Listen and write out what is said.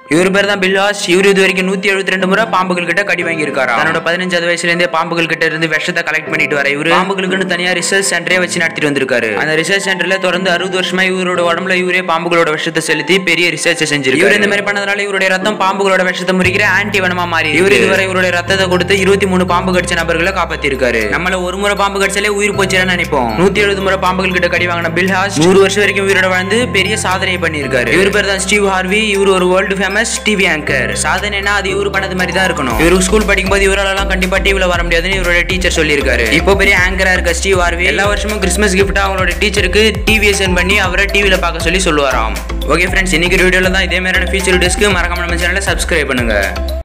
இவர் பேர் தான் பில்லாஸ் இவர் இது வரைக்கும் நூத்தி எழுபத்தி ரெண்டு முறை பாம்புகள் கிட்ட கடி வாங்கியிருக்காரா தன்னோட பதினஞ்சாவது வயசுல இருந்தே பாம்புகள் கிட்ட இருந்து விஷத்தை கலெக்ட் பண்ணிட்டு வர இவரு பாம்புகளுக்குன்னு தனியா ரிசர்ச் சென்டரே வச்சு நடத்திட்டு வந்திருக்காரு அந்த ரிசர்ச் சென்டர்ல தொடர்ந்து அறுபது வருஷமா இவரோட உடம்புல இவரே பாம்புகளோட விஷத்தை செலுத்தி பெரிய ரிசர்ச் செஞ்சிருக்காரு இவர் இந்த மாதிரி பண்ணதுனால இவருடைய ரத்தம் பாம்புகளோட விஷத்தை முறிக்கிற ஆன்டி வனமா மாறி இவர் இதுவரை இவருடைய ரத்தத்தை கொடுத்து இருபத்தி மூணு பாம்பு கடிச்ச நபர்களை காப்பாத்திருக்காரு நம்மள ஒரு முறை பாம்பு கடிச்சாலே உயிர் போச்சுன்னு நினைப்போம் நூத்தி எழுபது முறை பாம்புகள் கிட்ட கடி வாங்கின பில்ஹாஸ் நூறு வருஷம் வரைக்கும் உயிரோட வாழ்ந்து பெரிய சாதனை பண்ணியிருக்காரு இவர் பேர் தான் ஸ்டீவ் ஹார்வி இவர் ஒரு வேர்ல்டு ஃபேமஸ் டிவி ஆங்கர் சாதனைனா அது இவரு பண்ணது மாதிரி தான் இருக்கணும் இவரு ஸ்கூல் படிக்கும்போது இவராலலாம் கண்டிப்பா டிவில வர முடியாதுன்னு இவரோட டீச்சர் சொல்லியிருக்காரு இப்போ பெரிய ஆங்கரா இருக்க ஸ்டீவ் ஹார்வி எல்லா வருஷமும் கிறிஸ்மஸ் கிஃப்ட்டா அவங்களோட டீச்சருக்கு டிவியை சென்ட் பண்ணி அவரை டிவில பார்க்க சொல்லி சொல்லுவாராம் ஓகே ஃப்ரெண்ட்ஸ் இன்னைக்கு வீடியோல தான் இதே மாதிரியான ஃபீச்சர் வீடியோஸ்க்கு மறக்காம நம்ம சேனலை சப்ஸ்கிரைப் பண்ணுங்க